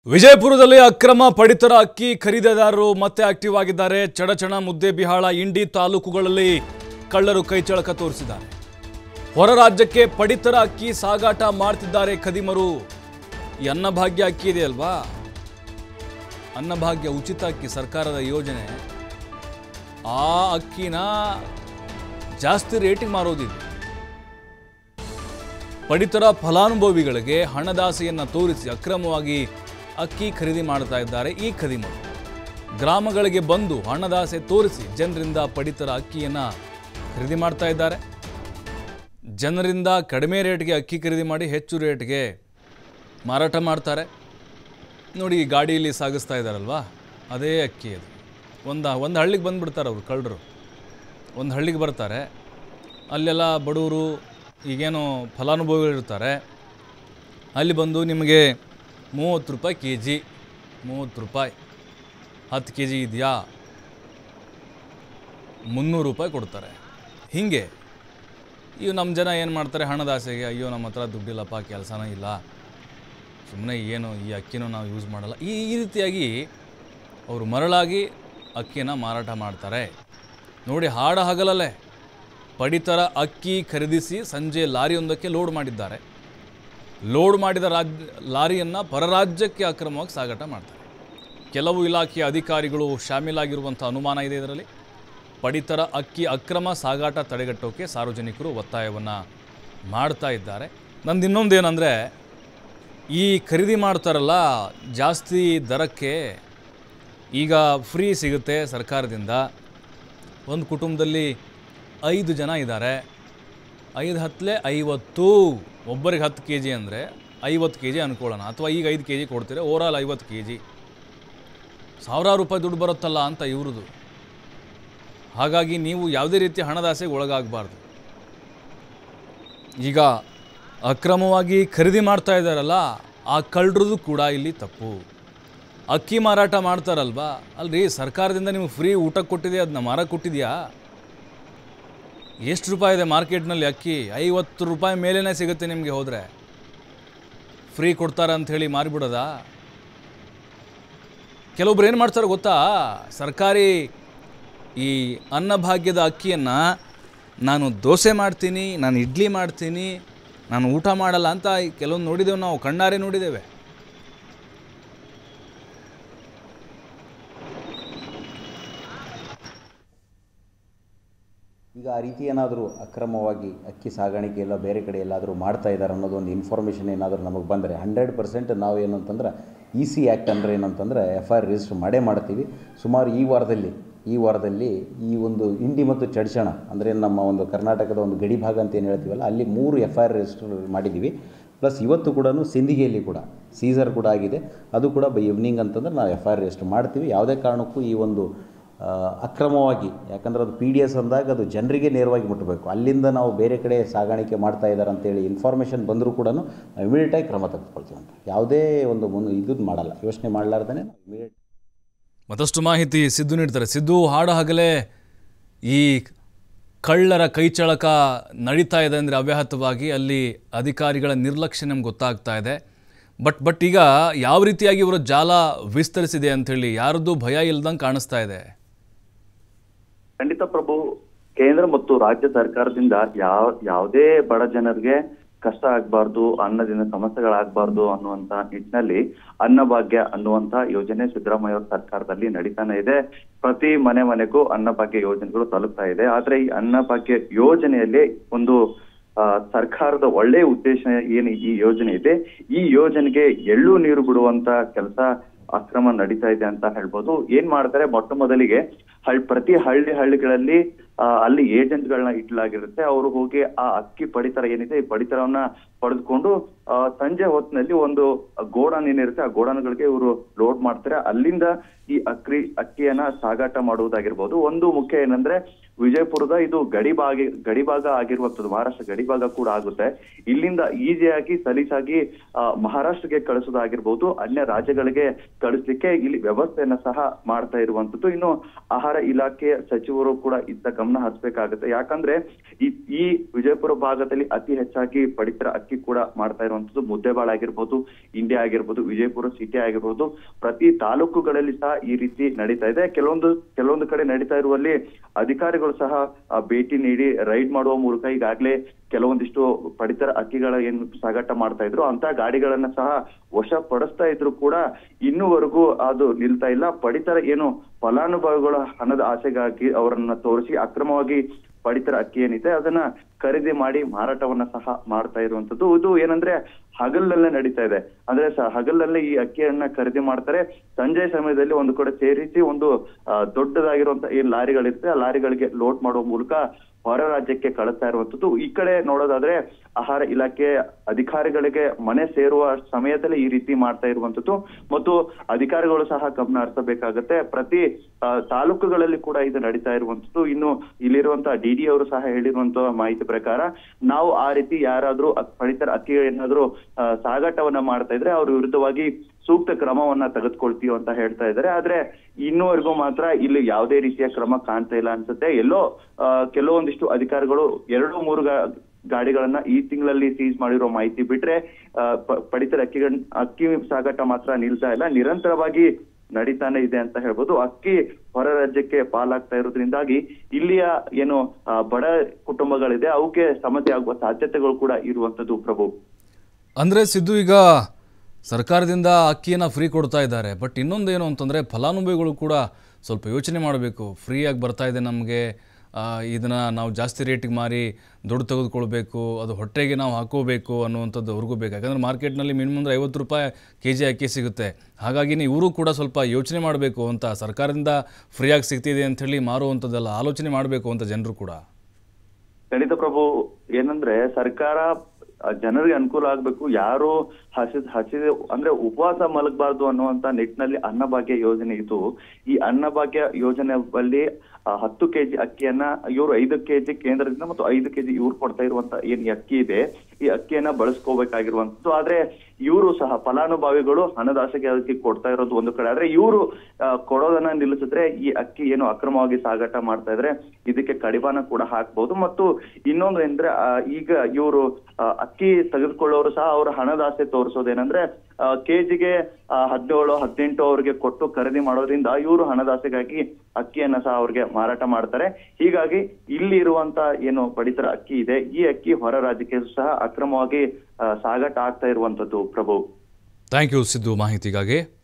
ವಿಜಯಪುರದಲ್ಲಿ ಅಕ್ರಮ ಪಡಿತರ ಅಕ್ಕಿ ಖರೀದಿದಾರರು ಮತ್ತೆ ಆಕ್ಟಿವ್ ಆಗಿದ್ದಾರೆ ಚಡಚಣ ಮುದ್ದೇಬಿಹಾಳ ಇಂಡಿ ತಾಲೂಕುಗಳಲ್ಲಿ ಕಳ್ಳರು ಕೈಚಳಕ ತೋರಿಸಿದ್ದಾರೆ ಹೊರ ರಾಜ್ಯಕ್ಕೆ ಪಡಿತರ ಅಕ್ಕಿ ಸಾಗಾಟ ಮಾಡ್ತಿದ್ದಾರೆ ಖದೀಮರು ಈ ಅನ್ನಭಾಗ್ಯ ಅಕ್ಕಿ ಇದೆ ಅಲ್ವಾ ಅನ್ನಭಾಗ್ಯ ಉಚಿತ ಅಕ್ಕಿ ಸರ್ಕಾರದ ಯೋಜನೆ ಆ ಅಕ್ಕಿನ ಜಾಸ್ತಿ ರೇಟಿಗೆ ಮಾರೋದಿದೆ ಪಡಿತರ ಫಲಾನುಭವಿಗಳಿಗೆ ಹಣದಾಸೆಯನ್ನು ತೋರಿಸಿ ಅಕ್ರಮವಾಗಿ ಅಕ್ಕಿ ಖರೀದಿ ಮಾಡ್ತಾ ಇದ್ದಾರೆ ಈ ಖದೀಮರು ಗ್ರಾಮಗಳಿಗೆ ಬಂದು ಹಣದಾಸೆ ತೋರಿಸಿ ಜನರಿಂದ ಪಡಿತರ ಅಕ್ಕಿಯನ್ನು ಖರೀದಿ ಮಾಡ್ತಾ ಇದ್ದಾರೆ ಜನರಿಂದ ಕಡಿಮೆ ರೇಟ್ಗೆ ಅಕ್ಕಿ ಖರೀದಿ ಮಾಡಿ ಹೆಚ್ಚು ರೇಟ್ಗೆ ಮಾರಾಟ ಮಾಡ್ತಾರೆ ನೋಡಿ ಈ ಗಾಡಿಯಲ್ಲಿ ಸಾಗಿಸ್ತಾ ಇದ್ದಾರಲ್ವಾ ಅದೇ ಅಕ್ಕಿ ಅದು ಒಂದು ಒಂದು ಹಳ್ಳಿಗೆ ಬಂದುಬಿಡ್ತಾರೆ ಅವರು ಕಳ್ಳರು ಒಂದು ಹಳ್ಳಿಗೆ ಬರ್ತಾರೆ ಅಲ್ಲೆಲ್ಲ ಬಡವರು ಈಗೇನು ಫಲಾನುಭವಿಗಳು ಇರ್ತಾರೆ ಅಲ್ಲಿ ಬಂದು ನಿಮಗೆ ಮೂವತ್ತು ರೂಪಾಯಿ ಕೆ ಜಿ ಮೂವತ್ತು ರೂಪಾಯಿ ಹತ್ತು ಕೆ ಜಿ ಇದೆಯಾ ಮುನ್ನೂರು ರೂಪಾಯಿ ಕೊಡ್ತಾರೆ ಹೀಗೆ ಇವು ನಮ್ಮ ಜನ ಏನು ಮಾಡ್ತಾರೆ ಹಣದ ಆಸೆಗೆ ಅಯ್ಯೋ ನಮ್ಮ ಹತ್ರ ದುಡ್ಡಿಲ್ಲಪ್ಪ ಕೆಲಸನೇ ಇಲ್ಲ ಸುಮ್ಮನೆ ಏನು ಈ ಅಕ್ಕಿನೂ ನಾವು ಯೂಸ್ ಮಾಡಲ್ಲ ಈ ಈ ರೀತಿಯಾಗಿ ಅವರು ಮರಳಾಗಿ ಅಕ್ಕಿನ ಮಾರಾಟ ಮಾಡ್ತಾರೆ ನೋಡಿ ಹಾಡ ಹಗಲಲ್ಲೇ ಪಡಿತರ ಅಕ್ಕಿ ಖರೀದಿಸಿ ಸಂಜೆ ಲಾರಿಯೊಂದಕ್ಕೆ ಲೋಡ್ ಮಾಡಿದ್ದಾರೆ ಲೋಡ್ ಮಾಡಿದ ರಾಜ್ಯ ಲಾರಿಯನ್ನು ಪರರಾಜ್ಯಕ್ಕೆ ಅಕ್ರಮವಾಗಿ ಸಾಗಾಟ ಮಾಡ್ತಾರೆ ಕೆಲವು ಇಲಾಖೆಯ ಅಧಿಕಾರಿಗಳು ಶಾಮೀಲಾಗಿರುವಂಥ ಅನುಮಾನ ಇದೆ ಇದರಲ್ಲಿ ಪಡಿತರ ಅಕ್ಕಿ ಅಕ್ರಮ ಸಾಗಾಟ ತಡೆಗಟ್ಟೋಕೆ ಸಾರ್ವಜನಿಕರು ಒತ್ತಾಯವನ್ನು ಮಾಡ್ತಾ ಇದ್ದಾರೆ ನಂದು ಇನ್ನೊಂದು ಏನಂದರೆ ಈ ಖರೀದಿ ಮಾಡ್ತಾರಲ್ಲ ಜಾಸ್ತಿ ದರಕ್ಕೆ ಈಗ ಫ್ರೀ ಸಿಗುತ್ತೆ ಸರ್ಕಾರದಿಂದ ಒಂದು ಕುಟುಂಬದಲ್ಲಿ ಐದು ಜನ ಇದ್ದಾರೆ ಐದು ಹತ್ತಲೆ ಐವತ್ತು ಒಬ್ಬರಿಗೆ ಹತ್ತು ಕೆ ಜಿ ಅಂದರೆ ಐವತ್ತು ಕೆ ಜಿ ಅನ್ಕೊಳ್ಳೋಣ ಅಥವಾ ಈಗ ಐದು ಕೆ ಜಿ ಕೊಡ್ತೀರಾ ಓವರಾಲ್ ಐವತ್ತು ಕೆ ಜಿ ಸಾವಿರಾರು ರೂಪಾಯಿ ದುಡ್ಡು ಬರುತ್ತಲ್ಲ ಅಂತ ಇವ್ರದ್ದು ಹಾಗಾಗಿ ನೀವು ಯಾವುದೇ ರೀತಿಯ ಹಣದಾಸೆಗೆ ಒಳಗಾಗಬಾರ್ದು ಈಗ ಅಕ್ರಮವಾಗಿ ಖರೀದಿ ಮಾಡ್ತಾ ಇದ್ದಾರಲ್ಲ ಆ ಕಳ್ಳರದು ಕೂಡ ಇಲ್ಲಿ ತಪ್ಪು ಅಕ್ಕಿ ಮಾರಾಟ ಮಾಡ್ತಾರಲ್ವಾ ಅಲ್ರಿ ಸರ್ಕಾರದಿಂದ ನಿಮ್ಗೆ ಫ್ರೀ ಊಟ ಕೊಟ್ಟಿದೆ ಅದನ್ನ ಮಾರ ಕೊಟ್ಟಿದೆಯಾ ಎಷ್ಟು ರೂಪಾಯಿ ಇದೆ ಮಾರ್ಕೆಟ್ನಲ್ಲಿ ಅಕ್ಕಿ ಐವತ್ತು ರೂಪಾಯಿ ಮೇಲೇ ಸಿಗುತ್ತೆ ನಿಮಗೆ ಹೋದರೆ ಫ್ರೀ ಕೊಡ್ತಾರೆ ಅಂತ ಹೇಳಿ ಮಾರಿಬಿಡೋದಾ ಕೆಲವೊಬ್ರು ಏನು ಮಾಡ್ತಾರೆ ಗೊತ್ತಾ ಸರ್ಕಾರಿ ಈ ಅನ್ನಭಾಗ್ಯದ ಅಕ್ಕಿಯನ್ನು ನಾನು ದೋಸೆ ಮಾಡ್ತೀನಿ ನಾನು ಇಡ್ಲಿ ಮಾಡ್ತೀನಿ ನಾನು ಊಟ ಮಾಡಲ್ಲ ಅಂತ ಕೆಲವೊಂದು ನೋಡಿದ್ದೇವೆ ನಾವು ಕಣ್ಣಾರೆ ನೋಡಿದ್ದೇವೆ ಈಗ ಆ ರೀತಿ ಏನಾದರೂ ಅಕ್ರಮವಾಗಿ ಅಕ್ಕಿ ಸಾಗಾಣಿಕೆ ಎಲ್ಲ ಬೇರೆ ಕಡೆ ಎಲ್ಲಾದರೂ ಮಾಡ್ತಾ ಇದ್ದಾರೆ ಅನ್ನೋದು ಒಂದು ಇನ್ಫಾರ್ಮೇಷನ್ ಏನಾದರೂ ನಮಗೆ ಬಂದರೆ ಹಂಡ್ರೆಡ್ ಪರ್ಸೆಂಟ್ ನಾವು ಏನಂತಂದ್ರೆ ಇ ಸಿ ಆ್ಯಕ್ಟ್ ಅಂದರೆ ಏನಂತಂದರೆ ಎಫ್ ಐ ಆರ್ ರಿಜಿಸ್ಟರ್ ಮಾಡೇ ಮಾಡ್ತೀವಿ ಸುಮಾರು ಈ ವಾರದಲ್ಲಿ ಈ ವಾರದಲ್ಲಿ ಈ ಒಂದು ಇಂಡಿ ಮತ್ತು ಚಡ್ಚಣ ಅಂದರೆ ನಮ್ಮ ಒಂದು ಕರ್ನಾಟಕದ ಒಂದು ಗಡಿ ಭಾಗ ಅಂತ ಏನು ಹೇಳ್ತೀವಲ್ಲ ಅಲ್ಲಿ ಮೂರು ಎಫ್ ಐ ಆರ್ ರಿಜಿಸ್ಟರ್ ಮಾಡಿದ್ದೀವಿ ಪ್ಲಸ್ ಇವತ್ತು ಕೂಡ ಸಿಂಧಿಗೆಯಲ್ಲಿ ಕೂಡ ಸೀಸರ್ ಕೂಡ ಆಗಿದೆ ಅದು ಕೂಡ ಬೈ ಈವ್ನಿಂಗ್ ಅಂತಂದ್ರೆ ನಾವು ಎಫ್ ಐ ಆರ್ ರಿಜಿಸ್ಟರ್ ಮಾಡ್ತೀವಿ ಯಾವುದೇ ಕಾರಣಕ್ಕೂ ಈ ಒಂದು ಆ, ಅಕ್ರಮವಾಗಿ ಯಾಕಂದ್ರೆ ಅದು ಪಿ ಡಿ ಎಸ್ ಅಂದಾಗ ಅದು ಜನರಿಗೆ ನೇರವಾಗಿ ಮುಟ್ಟಬೇಕು ಅಲ್ಲಿಂದ ನಾವು ಬೇರೆ ಕಡೆ ಸಾಗಾಣಿಕೆ ಮಾಡ್ತಾ ಇದ್ದಾರೆ ಅಂತೇಳಿ ಇನ್ಫಾರ್ಮೇಷನ್ ಬಂದರೂ ಕೂಡ ಇಮಿಡಿಯೇಟಾಗಿ ಕ್ರಮ ತೆಗೆದುಕೊಳ್ತೀವಿ ಅಂತ ಯಾವುದೇ ಒಂದು ಮುನ್ ಇದನ್ನು ಮಾಡಲ್ಲ ಯೋಚನೆ ಮಾಡಲಾರ್ದೇ ಇಮಿಡಿಯೇಟ್ ಮತ್ತಷ್ಟು ಮಾಹಿತಿ ಸಿದ್ದು ನೀಡ್ತಾರೆ ಸಿದ್ದು ಹಾಡ ಹಗಲೇ ಈ ಕಳ್ಳರ ಕೈಚಳಕ ನಡೀತಾ ಇದೆ ಅಂದರೆ ಅವ್ಯಾಹತವಾಗಿ ಅಲ್ಲಿ ಅಧಿಕಾರಿಗಳ ನಿರ್ಲಕ್ಷ್ಯ ನಮ್ಗೆ ಗೊತ್ತಾಗ್ತಾ ಇದೆ ಬಟ್ ಬಟ್ ಈಗ ಯಾವ ರೀತಿಯಾಗಿ ಇವರ ಜಾಲ ವಿಸ್ತರಿಸಿದೆ ಅಂಥೇಳಿ ಯಾರದ್ದು ಭಯ ಇಲ್ದಂಗೆ ಕಾಣಿಸ್ತಾ ಇದೆ ಖಂಡಿತ ಪ್ರಭು ಕೇಂದ್ರ ಮತ್ತು ರಾಜ್ಯ ಸರ್ಕಾರದಿಂದ ಯಾವ ಯಾವುದೇ ಬಡ ಜನರಿಗೆ ಕಷ್ಟ ಆಗ್ಬಾರ್ದು ಅನ್ನದಿಂದ ಸಮಸ್ಯೆಗಳಾಗಬಾರ್ದು ಅನ್ನುವಂತ ನಿಟ್ಟಿನಲ್ಲಿ ಅನ್ನಭಾಗ್ಯ ಅನ್ನುವಂತ ಯೋಜನೆ ಸಿದ್ದರಾಮಯ್ಯ ಅವರ ಸರ್ಕಾರದಲ್ಲಿ ನಡೀತಾನೆ ಇದೆ ಪ್ರತಿ ಮನೆ ಮನೆಗೂ ಅನ್ನಭಾಗ್ಯ ಯೋಜನೆಗಳು ತಲುಪ್ತಾ ಇದೆ ಆದ್ರೆ ಈ ಅನ್ನಭಾಗ್ಯ ಯೋಜನೆಯಲ್ಲಿ ಒಂದು ಆ, ಸರ್ಕಾರದ ಒಳ್ಳೆಯ ಉದ್ದೇಶ ಏನು ಈ ಯೋಜನೆ ಇದೆ ಈ ಯೋಜನೆಗೆ ಎಳ್ಳು ನೀರು ಬಿಡುವಂತ ಕೆಲಸ ಅಕ್ರಮ ನಡೀತಾ ಇದೆ ಅಂತ ಹೇಳ್ಬೋದು ಏನ್ ಮಾಡ್ತಾರೆ ಮೊಟ್ಟ ಮೊದಲಿಗೆ ಹಳ್ ಪ್ರತಿ ಹಳ್ಳಿ ಹಳ್ಳಿಗಳಲ್ಲಿ ಆ, ಅಲ್ಲಿ ಏಜೆಂಟ್ಗಳನ್ನ ಇಡ್ಲಾಗಿರುತ್ತೆ ಅವರು ಹೋಗಿ ಆ ಅಕ್ಕಿ ಪಡಿತರ ಏನಿದೆ ಈ ಪಡಿತರವನ್ನ ಪಡೆದುಕೊಂಡು ಆ, ಸಂಜೆ ಹೊತ್ತಿನಲ್ಲಿ ಒಂದು ಗೋಡನ್ ಏನಿರುತ್ತೆ ಆ ಗೋಡನ್ಗಳಿಗೆ ಇವರು ಲೋಡ್ ಮಾಡ್ತಾರೆ ಅಲ್ಲಿಂದ ಈ ಅಕ್ಕಿ ಅಕ್ಕಿಯನ್ನ ಸಾಗಾಟ ಮಾಡುವುದಾಗಿರ್ಬೋದು ಒಂದು ಮುಖ್ಯ ಏನಂದ್ರೆ ವಿಜಯಪುರದ ಇದು ಗಡಿಭಾಗ ಗಡಿಭಾಗ ಆಗಿರುವಂತದ್ದು ಮಹಾರಾಷ್ಟ್ರ ಗಡಿಭಾಗ ಕೂಡ ಆಗುತ್ತೆ ಇಲ್ಲಿಂದ ಈಸಿಯಾಗಿ ಸಲೀಸಾಗಿ ಆ, ಮಹಾರಾಷ್ಟ್ರಕ್ಕೆ ಕಳಿಸೋದಾಗಿರ್ಬೋದು ಅನ್ಯ ರಾಜ್ಯಗಳಿಗೆ ಕಳಿಸ್ಲಿಕ್ಕೆ ಇಲ್ಲಿ ವ್ಯವಸ್ಥೆಯನ್ನ ಸಹ ಮಾಡ್ತಾ ಇರುವಂತದ್ದು ಇನ್ನು ಆಹಾರ ಇಲಾಖೆ ಸಚಿವರು ಕೂಡ ಇತ್ತ ಗಮನ ಹರಿಸಬೇಕಾಗುತ್ತೆ ಯಾಕಂದ್ರೆ ಈ ಈ ವಿಜಯಪುರ ಭಾಗದಲ್ಲಿ ಅತಿ ಹೆಚ್ಚಾಗಿ ಪಡಿತರ ಅಕ್ಕಿ ಅಕ್ಕಿ ಕೂಡ ಮಾಡ್ತಾ ಇರುವಂತದ್ದು ಮುದ್ದೆಬಾಳ ಆಗಿರ್ಬೋದು ಇಂಡಿಯಾ ಆಗಿರ್ಬೋದು ವಿಜಯಪುರ ಸಿಟಿ ಆಗಿರ್ಬೋದು ಪ್ರತಿ ತಾಲೂಕುಗಳಲ್ಲಿ ಸಹ ಈ ರೀತಿ ನಡೀತಾ ಇದೆ ಕೆಲವೊಂದು ಕೆಲವೊಂದು ಕಡೆ ನಡೀತಾ ಇರುವಲ್ಲಿ ಅಧಿಕಾರಿಗಳು ಸಹ ಆ, ಭೇಟಿ ನೀಡಿ ರೈಡ್ ಮಾಡುವ ಮೂಲಕ ಈಗಾಗಲೇ ಕೆಲವೊಂದಿಷ್ಟು ಪಡಿತರ ಅಕ್ಕಿಗಳ ಏನು ಸಾಗಾಟ ಮಾಡ್ತಾ ಇದ್ರು ಅಂತ ಗಾಡಿಗಳನ್ನ ಸಹ ವಶಪಡಿಸ್ತಾ ಇದ್ರು ಕೂಡ ಇನ್ನೂವರೆಗೂ ಅದು ನಿಲ್ತಾ ಇಲ್ಲ ಪಡಿತರ ಏನು ಫಲಾನುಭವಿಗಳ ಹಣದ ಆಸೆಗಾಗಿ ಅವರನ್ನ ತೋರಿಸಿ ಅಕ್ರಮವಾಗಿ ಪಡಿತರ ಅಕ್ಕಿ ಏನಿದೆ ಅದನ್ನ ಖರೀದಿ ಮಾಡಿ ಮಾರಾಟವನ್ನ ಸಹ ಮಾಡ್ತಾ ಇರುವಂತದ್ದು ಇದು ಏನಂದ್ರೆ ಹಗಲಲ್ಲೇ ನಡೀತಾ ಇದೆ ಅಂದ್ರೆ ಸ- ಹಗಲಲ್ಲೇ ಈ ಅಕ್ಕಿಯನ್ನ ಖರೀದಿ ಮಾಡ್ತಾರೆ ಸಂಜೆ ಸಮಯದಲ್ಲಿ ಒಂದು ಕಡೆ ಸೇರಿಸಿ ಒಂದು ಆ, ದೊಡ್ಡದಾಗಿರುವಂತ ಏನ್ ಲಾರಿಗಳಿರುತ್ತೆ ಆ ಲಾರಿಗಳಿಗೆ ಲೋಡ್ ಮಾಡುವ ಮೂಲಕ ಹೊರ ರಾಜ್ಯಕ್ಕೆ ಕಳಿಸ್ತಾ ಇರುವಂತದ್ದು ಈ ಕಡೆ ನೋಡೋದಾದ್ರೆ ಆಹಾರ ಇಲಾಖೆ ಅಧಿಕಾರಿಗಳಿಗೆ ಮನೆ ಸೇರುವ ಸಮಯದಲ್ಲಿ ಈ ರೀತಿ ಮಾಡ್ತಾ ಇರುವಂತದ್ದು ಮತ್ತು ಅಧಿಕಾರಿಗಳು ಸಹ ಗಮನ ಹರಿಸಬೇಕಾಗತ್ತೆ ಪ್ರತಿ ಆ, ತಾಲೂಕುಗಳಲ್ಲಿ ಕೂಡ ಇದು ನಡೀತಾ ಇರುವಂತದ್ದು ಇನ್ನು ಇಲ್ಲಿರುವಂತಹ ಡಿ ಡಿ ಅವರು ಸಹ ಹೇಳಿರುವಂತಹ ಮಾಹಿತಿ ಪ್ರಕಾರ ನಾವು ಆ ರೀತಿ ಯಾರಾದ್ರೂ ಅಕ್- ಪಡಿತರ ಅಕ್ಕಿ ಏನಾದ್ರೂ ಆ, ಸಾಗಾಟವನ್ನ ಮಾಡ್ತಾ ಇದ್ರೆ ಅವ್ರ ವಿರುದ್ಧವಾಗಿ ಸೂಕ್ತ ಕ್ರಮವನ್ನ ತೆಗೆದುಕೊಳ್ತೀವಿ ಅಂತ ಹೇಳ್ತಾ ಇದ್ದಾರೆ ಆದ್ರೆ ಇನ್ನೂವರೆಗೂ ಮಾತ್ರ ಇಲ್ಲಿ ಯಾವುದೇ ರೀತಿಯ ಕ್ರಮ ಕಾಣ್ತಾ ಇಲ್ಲ ಅನ್ಸುತ್ತೆ ಎಲ್ಲೋ ಆ, ಕೆಲವೊಂದಿಷ್ಟು ಅಧಿಕಾರಿಗಳು ಎರಡು ಮೂರು ಗಾ- ಗಾಡಿಗಳನ್ನ ಈ ತಿಂಗಳಲ್ಲಿ ಸೀಸ್ ಮಾಡಿರೋ ಮಾಹಿತಿ ಬಿಟ್ರೆ ಆ, ಪ- ಪಡಿತರ ಅಕ್ಕಿ ಅಕ್ಕಿ ಸಾಗಾಟ ಮಾತ್ರ ನಿಲ್ತಾ ಇಲ್ಲ ನಿರಂತರವಾಗಿ ನಡೀತಾನೆ ಇದೆ ಅಂತ ಹೇಳ್ಬೋದು ಅಕ್ಕಿ ಹೊರ ರಾಜ್ಯಕ್ಕೆ ಪಾಲಾಗ್ತಾ ಇರೋದ್ರಿಂದಾಗಿ ಇಲ್ಲಿಯ ಏನು ಆ, ಬಡ ಕುಟುಂಬಗಳಿದೆ ಅವಕ್ಕೆ ಸಮಸ್ಯೆ ಆಗುವ ಸಾಧ್ಯತೆಗಳು ಕೂಡ ಇರುವಂತದ್ದು ಪ್ರಭು ಅಂದರೆ ಸಿದ್ದು ಈಗ ಸರ್ಕಾರದಿಂದ ಅಕ್ಕಿಯನ್ನು ಫ್ರೀ ಕೊಡ್ತಾ ಇದ್ದಾರೆ ಬಟ್ ಇನ್ನೊಂದು ಏನು ಅಂತಂದರೆ ಫಲಾನುಭವಿಗಳು ಕೂಡ ಸ್ವಲ್ಪ ಯೋಚನೆ ಮಾಡಬೇಕು ಫ್ರೀಯಾಗಿ ಬರ್ತಾ ಇದೆ ನಮಗೆ ಇದನ್ನು ನಾವು ಜಾಸ್ತಿ ರೇಟಿಗೆ ಮಾರಿ ದುಡ್ಡು ತೆಗೆದುಕೊಳ್ಬೇಕು ಅದು ಹೊಟ್ಟೆಗೆ ನಾವು ಹಾಕೋಬೇಕು ಅನ್ನುವಂಥದ್ದು ಅವ್ರಿಗೂ ಬೇಕು ಯಾಕಂದರೆ ಮಾರ್ಕೆಟ್ನಲ್ಲಿ ಮಿನಿಮಮ್ ಅಂದರೆ ಐವತ್ತು ರೂಪಾಯಿ ಕೆ ಜಿ ಅಕ್ಕಿ ಸಿಗುತ್ತೆ ಹಾಗಾಗಿ ಇವರು ಕೂಡ ಸ್ವಲ್ಪ ಯೋಚನೆ ಮಾಡಬೇಕು ಅಂತ ಸರ್ಕಾರದಿಂದ ಫ್ರೀಯಾಗಿ ಸಿಗ್ತಿದೆ ಅಂಥೇಳಿ ಮಾರುವಂಥದ್ದೆಲ್ಲ ಆಲೋಚನೆ ಮಾಡಬೇಕು ಅಂತ ಜನರು ಕೂಡ ಖಂಡಿತ ಪ್ರಭು ಏನಂದ್ರೆ ಸರ್ಕಾರ ಆ, ಜನರಿಗೆ ಅನುಕೂಲ ಆಗ್ಬೇಕು ಯಾರು ಹಸಿದ ಹಸಿದ ಅಂದ್ರೆ ಉಪವಾಸ ಮಲಗಬಾರ್ದು ಅನ್ನುವಂತ ನಿಟ್ಟಿನಲ್ಲಿ ಅನ್ನಭಾಗ್ಯ ಯೋಜನೆ ಇದ್ದು ಈ ಅನ್ನಭಾಗ್ಯ ಯೋಜನೆಯಲ್ಲಿ ಆ, ಹತ್ತು ಕೆಜಿ ಅಕ್ಕಿಯನ್ನ ಇವರು ಐದು ಕೆಜಿ ಕೇಂದ್ರದಿಂದ ಮತ್ತು ಐದು ಕೆಜಿ ಇವ್ರು ಕೊಡ್ತಾ ಇರುವಂತ ಏನ್ ಈ ಅಕ್ಕಿ ಇದೆ ಈ ಅಕ್ಕಿಯನ್ನ ಬಳಸ್ಕೋಬೇಕಾಗಿರುವಂತದ್ದು ಆದ್ರೆ ಇವರು ಸಹ ಫಲಾನುಭವಿಗಳು ಹಣದಾಸೆಗೆ ಅದಕ್ಕೆ ಕೊಡ್ತಾ ಇರೋದು ಒಂದು ಕಡೆ ಆದ್ರೆ ಇವರು ಕೊಡೋದನ್ನ ನಿಲ್ಲಿಸಿದ್ರೆ ಈ ಅಕ್ಕಿ ಏನು ಅಕ್ರಮವಾಗಿ ಸಾಗಾಟ ಮಾಡ್ತಾ ಇದ್ರೆ ಇದಕ್ಕೆ ಕಡಿವಾಣ ಕೂಡ ಹಾಕ್ಬಹುದು ಮತ್ತು ಇನ್ನೊಂದು ಅಂದ್ರೆ ಆ, ಈಗ ಇವರು ಅಕ್ಕಿ ತೆಗೆದುಕೊಳ್ಳೋರು ಸಹ ಅವರ ಹಣದಾಸೆ ತೋರಿಸೋದೇನಂದ್ರೆ ಕೆಜಿಗೆ ಹದಿನೇಳು ಹದಿನೆಂಟು ಅವ್ರಿಗೆ ಕೊಟ್ಟು ಖರೀದಿ ಮಾಡೋದ್ರಿಂದ ಇವರು ಹಣದಾಸೆಗಾಗಿ ಅಕ್ಕಿಯನ್ನ ಸಹ ಅವ್ರಿಗೆ ಮಾರಾಟ ಮಾಡ್ತಾರೆ ಹೀಗಾಗಿ ಇಲ್ಲಿ ಇರುವಂತ ಏನು ಪಡಿತರ ಅಕ್ಕಿ ಇದೆ ಈ ಅಕ್ಕಿ ಹೊರ ರಾಜ್ಯಕ್ಕೆ ಸಹ ಅಕ್ರಮವಾಗಿ ಆ, ಸಾಗಾಟ ಆಗ್ತಾ ಇರುವಂತದ್ದು ಪ್ರಭು ಥ್ಯಾಂಕ್ ಯು ಸಿದ್ದು ಮಾಹಿತಿಗಾಗಿ